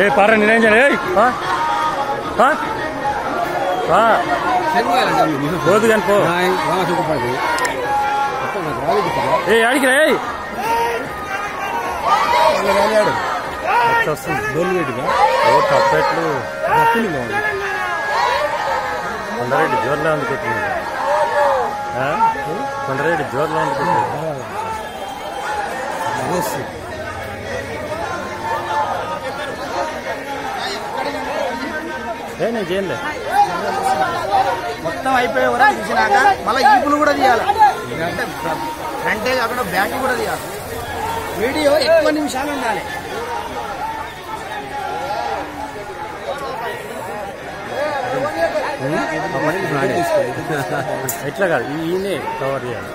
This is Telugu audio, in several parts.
ఏ పారా నేనేం చేయాలి ఏయ్, పా. పా. పా. పోదు కానీ పో ఏ ఆడికి రా ఏయ్. ఎట్లా వస్తుంది ఓ తప్పెట్లు కొండరెడ్డి జోర్లో ఉంది పెట్టింది ఆ? కొండరెడ్డి జోర్లో ఉంది పెట్టింది ఏ నేను చేయలే మొత్తం అయిపోయే వరకు తీసినాక మళ్ళీ ఈపులు కూడా తీయాలి అంటే ఫ్రంటే కాకుండా బ్యాక్ కూడా తీయాలి వీడియో ఎక్కువ నిమిషాలు ఉండాలి ఎట్లా కాదు ఈ- ఈయనే కవర్ చేయాలి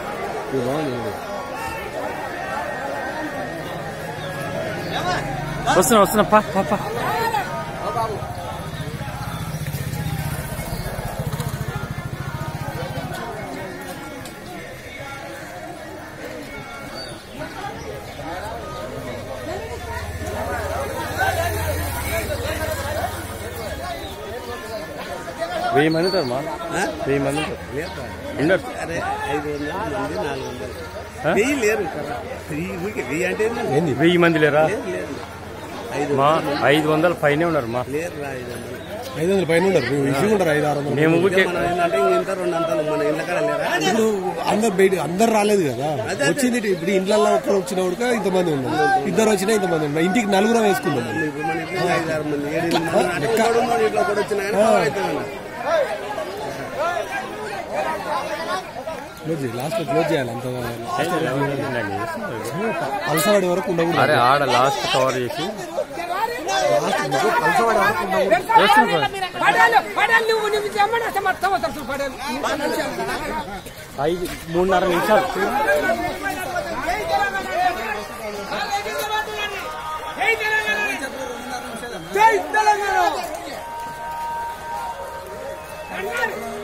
వస్తున్నా వస్తున్నా పా పా పా వెయ్యి మంది ఉంటారు మా వెయ్యి మంది ఉంటారు ఉండరు అరే ఐదు వందల మంది నాలుగు వందలు ఆ? వెయ్యి లేరు కదా వెయ్యి ఊరికే వెయ్యి అంటే ఏంది? వెయ్యి మంది లేరా లేదు లేదు ఐదు మా ఐదు వందల పైనే ఉన్నారు మా లేరు రా ఐదు వందలు ఐదు వందలు పైన ఉండరు ఇవి ఉండరు ఐదు ఆరు వందలు మేము ఊరికే మనం ఏంటంటే ఇంత రెండు అంతలు మన ఇళ్ళ కాడ లేరా ఇప్పుడు అందరు బయట అందరు రాలేదు కదా వచ్చింది ఇప్పుడు ఇంట్లో ఒక్కరు వచ్చిన ఉడక ఇంతమంది ఉన్నాం ఇద్దరు వచ్చినా ఇంతమంది ఉన్నాం ఇంటికి నలుగురం వేసుకున్నాం ఇప్పుడు మన ఇంట్లో ఐదు ఆరు మంది ఏడు ఎనిమిది మంది అటు ఒకడు ఉన్నాడు, ఇట్లా ఒకడు వచ్చినా కానీ కవర్ అవుతుంది క్లోజ్ చేయాలి లాస్ట్ క్లోజ్ చేయాలి అంత అరే అలసవాడి వరకు ఉండకూడదు ఆడ లాస్ట్ కవర్ చేసి అలసవాడి వరకు ఉండకూడదు చేస్తున్నా పడాలి పడాలి నువ్వు నువ్వు చెమ్మని వస్తే మొత్తం వస్తారు పడాలి ఐదు మూడున్నర నిమిషాలు జై తెలంగాణ